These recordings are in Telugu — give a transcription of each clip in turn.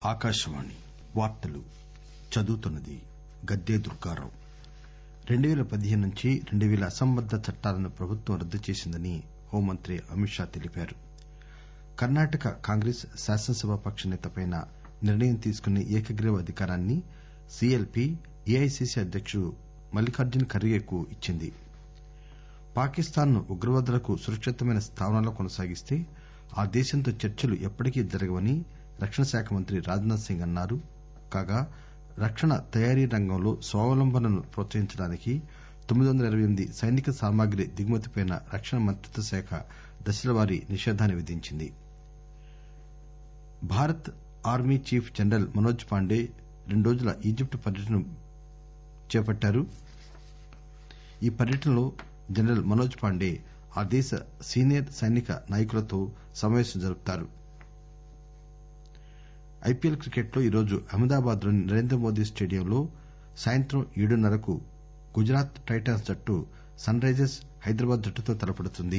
ఆకాశవాణి వార్తలు చదువుతున్నది గద్దె దుర్గారావు రెండు పేల పదిహేను నుంచి రెండు పేల అసంబద్ద చట్టాలను ప్రభుత్వం రద్దు చేసిందని హోంమంత్రి అమిత్ షా తెలిపారు కర్నాటక కాంగ్రెస్ శాసనసభాపక్ష నేతపై నిర్ణయం తీసుకునే ఏకగ్రీవ అధికారాన్ని సీఎల్పీ ఏఐసీసీ అధ్యకుడు మల్లిఖార్జున్ ఖర్గేకు ఇచ్చింది పాకిస్తాన్ ను ఉగ్రవాదులకు సురక్షితమైన స్థావరాలుగా కొనసాగిస్తే ఆ దేశంతో చర్చలు ఎప్పటికీ జరగవని రక్షణ శాఖ మంత్రి రాజ్ నాథ్ సింగ్ అన్నారు కాగా రక్షణ తయారీ రంగంలో స్వావలంబనను ప్రోత్సహించడానికి తొమ్మిది వందల ఇరవై ఎనిమిది సైనిక సామగ్రి దిగుమతిపై రక్షణ మంత్రిత్వ శాఖ దశలవారీ నిషేధాన్ని విధించింది భారత army chief general Manoj Pande రెండు రోజుల ఈజిప్ట్ పర్యటన చేపట్టారు ఈ పర్యటనలో జనరల్ మనోజ్ పాండే ఆ దేశ సీనియర్ సైనిక నాయకులతో సమావేశం జరుపుతారు ఐపీఎల్ క్రికెట్ లో ఈరోజు అహ్మదాబాద్ లోని నరేంద్రమోదీ స్టేడియంలో సాయంత్రం ఏడున్నరకు గుజరాత్ టైటాన్స్ జట్టు సన్ రైజర్స్ హైదరాబాద్ జట్టుతో తలపడుతుంది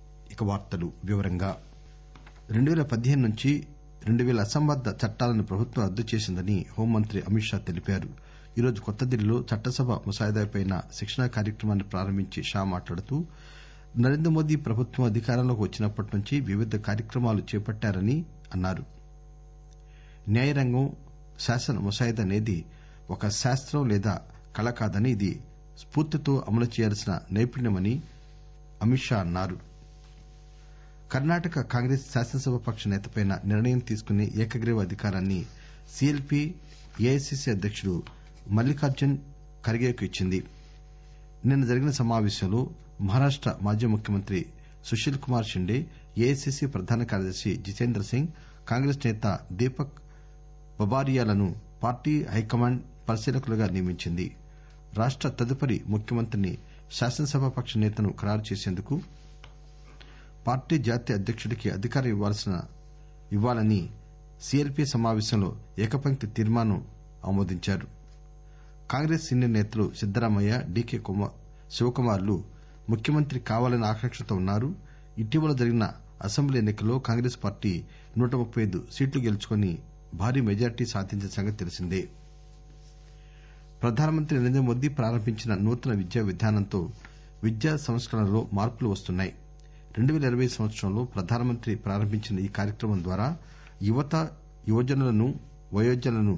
రెండు పేల పదిహేను నుంచి రెండు పేల అసంబద్ద చట్టాలను ప్రభుత్వం రద్దు చేసిందని హోంమంత్రి అమిత్ షా తెలిపారు ఈరోజు కొత్తదిల్లీలో చట్టసభ ముసాయిదాపై శిక్షణా కార్యక్రమాన్ని ప్రారంభించి షా మాట్లాడుతూ నరేంద్రమోదీ ప్రభుత్వం అధికారంలోకి వచ్చినప్పటి నుంచి వివిధ కార్యక్రమాలు చేపట్టారని అన్నారు న్యాయరంగం శాసన ముసాయిదా అనేది ఒక శాస్తం లేదా కళ కాదని ఇది స్పూర్తితో అమలు చేయాల్సిన నైపుణ్యమని అమిత్ షా అన్నారు కర్నాటక కాంగ్రెస్ శాసనసభాపక్ష నేతపై నిర్ణయం తీసుకునే ఏకగ్రీవ అధికారాన్ని సీఎల్పీ ఏఐసీసీ అధ్యకుడు మల్లిఖార్జున్ ఖర్గేకు ఇచ్చింది నిన్న జరిగిన సమావేశంలో మహారాష్ట మాజీ ముఖ్యమంత్రి సుశీల్ కుమార్ షిండే ఏఐసీసీ ప్రధాన కార్యదర్శి జితేంద్ర సింగ్ కాంగ్రెస్ నేత దీపక్ బబారియాలను పార్టీ హైకమాండ్ పరిశీలకులుగా నియమించింది రాష్ట తదుపరి ముఖ్యమంత్రిని శాసనసభాపక్ష నేతను ఖరారు చేసేందుకు పార్టీ జాతీయ అధ్యకుడికి అధికారం ఇవ్వాలని సీఎల్పీ సమావేశంలో ఏకపంక్తి తీర్మానం ఆమోదించారు కాంగ్రెస్ సీనియర్ నేతలు సిద్దరామయ్య డీకే శివకుమార్లు ముఖ్యమంత్రి కావాలనే ఆకాంక్షతో ఉన్నారు ఇటీవల జరిగిన అసెంబ్లీ ఎన్ని కల్లో కాంగ్రెస్ పార్టీ నూట ముప్పై ఐదు సీట్లు గెలుచుకుని భారీ మెజార్టీ సాధించిన సంగతి తెలిసిందే ప్రధానమంత్రి నరేంద్రమోదీ ప్రారంభించిన నూతన విద్యా విధానంతో విద్యా సంస్కరణల్లో మార్పులు వస్తున్నాయి రెండు పేల ఇరవై సంవత్సరంలో ప్రధానమంత్రి ప్రారంభించిన ఈ కార్యక్రమం ద్వారా యువత యువజనులను వయోజనులను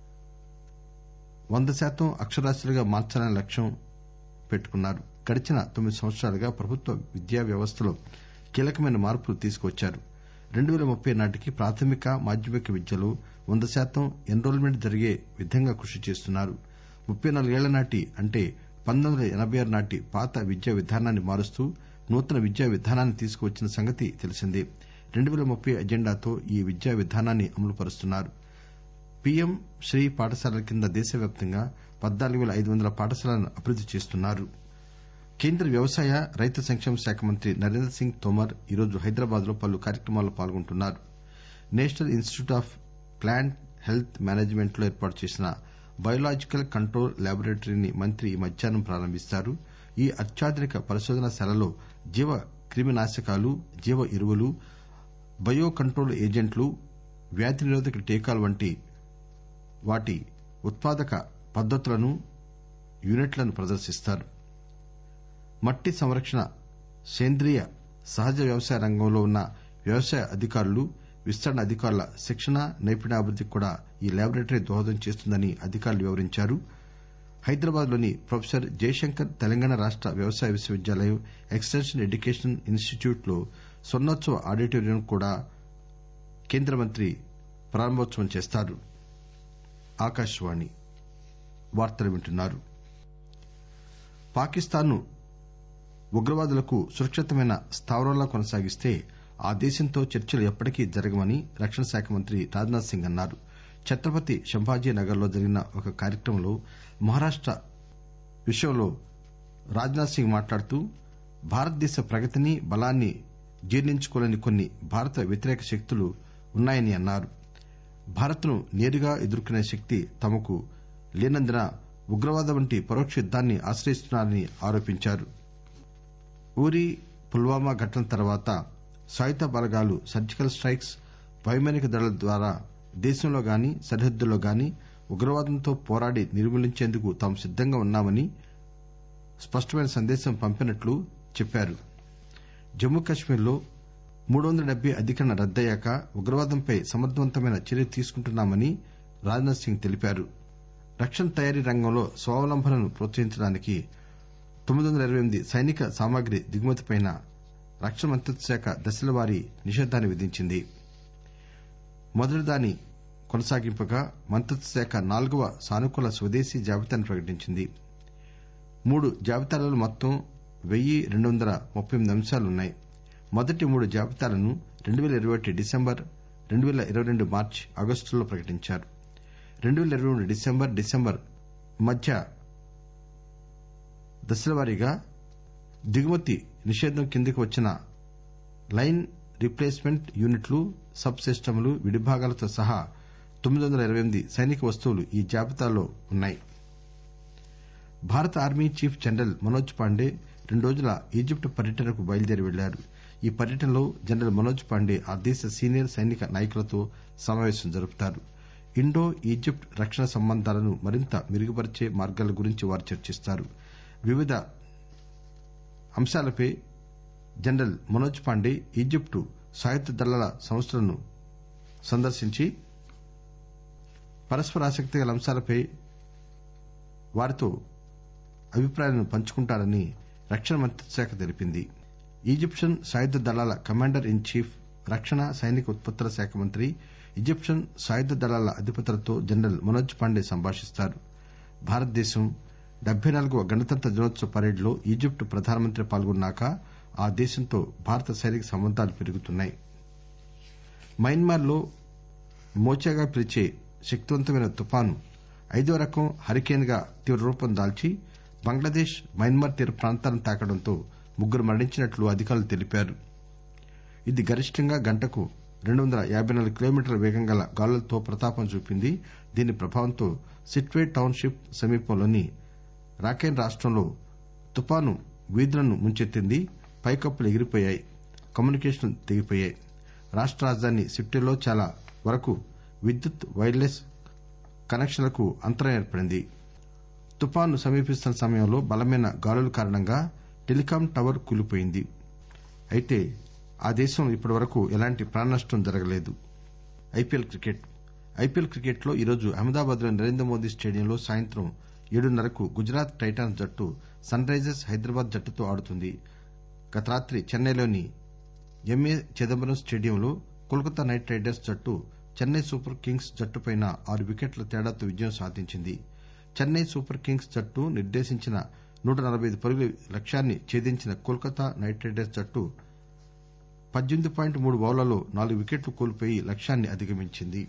వంద శాతం అక్షరాస్యులుగా మార్చాలనే లక్ష్యం పెట్టుకున్నారు గడిచిన తొమ్మిది సంవత్సరాలుగా ప్రభుత్వ విద్యా వ్యవస్థలో కీలకమైన మార్పులు తీసుకువచ్చారు రెండు పేల ముప్పై నాటికి ప్రాథమిక మాధ్యమిక విద్యలో వంద శాతం ఎన్రోల్మెంట్ జరిగే విధంగా కృషి చేస్తున్నారు ముప్పై నాలుగేళ్ల నాటి అంటే పంతొమ్మిది వందల ఎనబై ఆరు నాటి పాత విద్యా విధానాన్ని మారుస్తూ నూతన విద్యా విధానాన్ని తీసుకువచ్చిన సంగతి తెలిసిందే రెండు పేల ముప్పై అజెండాతో ఈ విద్యా విధానాన్ని అమలు పరుస్తున్నారు పీఎం శ్రీ పాఠశాలల కింద దేశవ్యాప్తంగా పద్నాలుగు పేల ఐదు వందల పాఠశాలలను అభివృద్ది చేస్తున్నారు కేంద్ర వ్యవసాయ రైతు సంక్షేమ శాఖ మంత్రి నరేంద్ర సింగ్ తోమర్ ఈరోజు హైదరాబాద్ లో పలు కార్యక్రమాల్లో పాల్గొంటున్నారు National Institute of Plant Health Management లో ఏర్పాటు చేసిన బయోలాజికల్ కంట్రోల్ ల్యాబొరేటరీని మంత్రి ఈ మధ్యాహ్నం ప్రారంభిస్తారు ఈ అత్యాధునిక పరిశోధనాశాలలో జీవ క్రిమినాశకాలు జీవ ఎరువులు బయో కంట్రోల్ ఏజెంట్లు వ్యాధి నిరోధక టీకాలు వంటి వాటి ఉత్పాదక పద్దతులను యూనిట్లను ప్రదర్శిస్తారు మట్టి సంరక్షణ సేంద్రియ సహజ వ్యవసాయ రంగంలో ఉన్న వ్యవసాయ అధికారులు విస్తరణ అధికారుల శిక్షణ నైపుణ్యాభివృద్దికి కూడా ఈ ల్యాబొరేటరీ దోహదం చేస్తుందని అధికారులు వివరించారు హైదరాబాద్ లోని ప్రొఫెసర్ జయశంకర్ తెలంగాణ రాష్ట వ్యవసాయ విశ్వవిద్యాలయం ఎక్స్టెన్షన్ ఎడ్యుకేషన్ ఇనిస్టిట్యూట్ లో స్వర్ణోత్సవ ఆడిటోరియం కూడా కేంద్ర మంత్రి ప్రారంభోత్సవం చేస్తారు పాకిస్తాన్ ను ఉగ్రవాదులకు సురక్షితమైన స్థావరాలుగా కొనసాగిస్తే ఆ దేశంతో చర్చలు ఎప్పటికీ జరగవని రక్షణ శాఖ మంత్రి రాజ్ నాథ్ సింగ్ అన్నారు ఛత్రపతి సంభాజీ నగర్ లో జరిగిన ఒక కార్యక్రమంలో మహారాష్ట విషయంలో రాజ్ నాథ్ సింగ్ మాట్లాడుతూ భారతదేశ ప్రగతిని బలాన్ని జీర్ణించుకోలేని కొన్ని భారత వ్యతిరేక శక్తులు ఉన్నాయని అన్నారు భారత్ ను నేరుగా ఎదుర్కొనే శక్తి తమకు లేనందున ఉగ్రవాదం వంటి పరోక్ష యుద్దాన్ని ఆశ్రయిస్తున్నారని ఆరోపించారు ఉరీ పుల్వామా ఘటనల తర్వాత సాయుధ బలగాలు సర్జికల్ స్టైక్స్ వైమానిక దాడుల ద్వారా దేశంలో గాని సరిహద్దుల్లో గాని ఉగ్రవాదంతో పోరాడి నిర్మూలించేందుకు తాము సిద్దంగా ఉన్నామని స్పష్టమైన సందేశం పంపినట్లు చెప్పారు జమ్మూ కశ్మీర్ లో మూడు వందల డెబ్బై అధికరణ రద్దయ్యాక ఉగ్రవాదంపై సమర్దవంతమైన చర్య తీసుకుంటున్నామని రాజ్ నాథ్ సింగ్ తెలిపారు రక్షణ తయారీ రంగంలో స్వావలంబనను ప్రోత్సహించడానికి తొమ్మిది వందల ఇరవై ఎనిమిది సైనిక సామగ్రి దిగుమతిపై రక్షణ మంత్రిత్వ శాఖ దశలవారీ నిషేధాన్ని విధించింది మొదటిదాని కొనసాగింపుగా మంత్రిత్వ శాఖ నాల్గవ సానుకూల స్వదేశీ జాబితాను ప్రకటించింది మూడు జాబితాలలో మొత్తం వెయ్యి రెండు వందల ముప్పై ఎనిమిది అంశాలున్నాయి మొదటి మూడు జాబితాలను రెండు పేల ఇరవై ఒకటి డిసెంబర్ రెండు పేల ఇరవై రెండు మార్చి ఆగస్టుల్లో ప్రకటించారు రెండు పేల ఇరవై మూడు డిసెంబర్ డిసెంబర్ మధ్య దశలవారీగా దిగుమతి నిషేధం కిందికి వచ్చిన లైన్ రీప్లేస్మెంట్ యూనిట్లు సబ్ సిస్టమ్లు విడిభాగాలతో సహా తొమ్మిది వందల ఇరవై ఎనిమిది సైనిక వస్తువులు ఈ జాబితాలో ఉన్నాయి భారత army chief general Manoj Pande రెండు రోజుల ఈజిప్ట్ పర్యటనకు బయలుదేరి వెళ్లారు ఈ పర్యటనలో జనరల్ మనోజ్ పాండే ఆ దేశ సీనియర్ సైనిక నాయకులతో సమావేశం జరుపుతారు ఇండో ఈజిప్ట్ రక్షణ సంబంధాలను మరింత మెరుగుపరిచే మార్గాల గురించి వారు చర్చిస్తారు వివిధ అంశాలపై జనరల్ మనోజ్ పాండే ఈజిప్టు సాయుధ దళాల సంస్థలను సందర్శించి పరస్పరాసక్తి గల అంశాలపై వారితో అభిప్రాయాలను పంచుకుంటారని రక్షణ మంత్రిత్వ శాఖ తెలిపింది ఈజిప్షియన్ సాయుధ దళాల కమాండర్ ఇన్ చీఫ్ రక్షణ సైనిక ఉత్పత్తుల శాఖ మంత్రి ఈజిప్షియన్ సాయుధ దళాల అధిపతులతో జనరల్ మనోజ్ పాండే సంభాషిస్తారు భారతదేశం డెబ్బై నాలుగవ గణతంత్ర దినోత్సవ పరేడ్ లో ఈజిప్ట్ ప్రధానమంత్రి పాల్గొన్నాక ఆ దేశంతో భారత సైనిక సంబంధాలు పెరుగుతున్నాయి మయన్మార్ లో మోచాగా పిలిచే శక్తివంతమైన తుపాను ఐదో రకం హరికేన్ గా తీవ్రరూపం దాల్చి బంగ్లాదేశ్ మయన్మార్ తీర ప్రాంతాలను తాకడంతో ముగ్గురు మరణించినట్లు అధికారులు తెలిపారు ఇది గరిష్టంగా గంటకు రెండు వందల యాబై నాలుగు కిలోమీటర్ల వేగం గల గాలులతో ప్రతాపం చూపింది దీని ప్రభావంతో సిట్వే టౌన్ షిప్ సమీపంలోని రాఖైన్ రాష్టంలో తుపాను వీధులను ముంచెత్తింది పైకప్పులు ఎగిరిపోయాయి కమ్యూనికేషన్లు తెగిపోయాయి రాష్ట రాజధాని సిట్వేలో చాలా వరకు విద్యుత్ వైర్లెస్ కనెక్షన్లకు అంతరాయం ఏర్పడింది తుపాను సమీపిస్తున్న సమయంలో బలమైన గాలుల కారణంగా టెలికాం టవర్ కూలిపోయింది అయితే ఆ దేశంలో ఇప్పటివరకు ఎలాంటి ప్రాణనష్టం జరగలేదు ఐపీఎల్ క్రికెట్ ఐపీఎల్ క్రికెట్ లో ఈరోజు అహ్మదాబాద్ లోని నరేంద్రమోదీ స్టేడియంలో సాయంత్రం ఏడున్నరకు గుజరాత్ టైటాన్స్ జట్టు సన్ రైజర్స్ హైదరాబాద్ జట్టుతో ఆడుతుంది గత రాత్రి చెన్నైలోని ఎంఏ చిదంబరం స్టేడియంలో కోల్కతా నైట్ రైడర్స్ జట్టు చెన్నై సూపర్ కింగ్స్ జట్టుపై ఆరు వికెట్ల తేడాతో విజయం సాధించింది చెన్నై సూపర్ కింగ్స్ జట్టు నిర్దేశించిన నూట నలబై ఐదు పరుగుల లక్ష్యాన్ని ఛేదించిన కోల్కతా నైట్ రైడర్స్ జట్టు పద్దెనిమిది పాయింట్ మూడు ఓవర్లలో నాలుగు వికెట్లు కోల్పోయి లక్ష్యాన్ని అధిగమించింది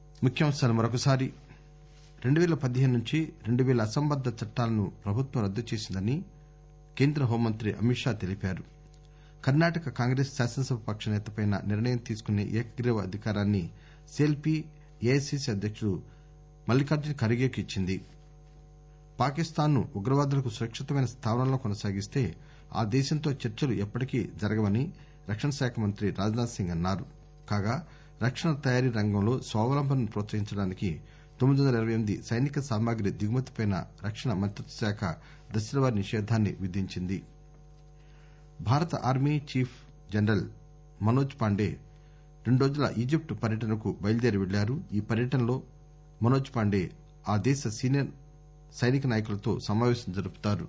రెండు పేల పదిహేను నుంచి రెండు పేల అసంబద్ద చట్టాలను ప్రభుత్వం రద్దు చేసిందని కేంద్ర హోంమంత్రి అమిత్ షా తెలిపారు కర్ణాటక కాంగ్రెస్ శాసనసభ పక్ష నేతపై నిర్ణయం తీసుకునే ఏకగ్రీవ అధికారాన్ని సిఎల్పి ఎఐసిసి అధ్యకుడు మల్లికార్జున ఖర్గేకు ఇచ్చింది పాకిస్తాన్ ను ఉగ్రవాదులకు సురక్షితమైన స్థావరంలో కొనసాగిస్తే ఆ దేశంతో చర్చలు ఎప్పటికీ జరగవని రక్షణ శాఖ మంత్రి రాజ్ నాథ్ సింగ్ అన్నారు కాగా రక్షణ తయారీ రంగంలో స్వావలంబనను ప్రోత్సహించడానికి తొమ్మిది వందల ఇరవై ఎనిమిది సైనిక సామగ్రి దిగుమతిపై రక్షణ మంత్రిత్వ శాఖ దశలవారీ నిషేధాన్ని విధించింది భారత army chief general Manoj Pande రెండు రోజుల ఈజిప్ట్ పర్యటనకు బయలుదేరి వెళ్లారు ఈ పర్యటనలో మనోజ్ పాండే ఆ దేశ సీనియర్ సైనిక నాయకులతో సమావేశం జరుపుతారు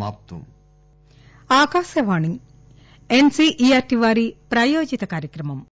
ఆకాశవాణి ఎన్సీఈఆర్టీ వారి ప్రాయోజిత కార్యక్రమం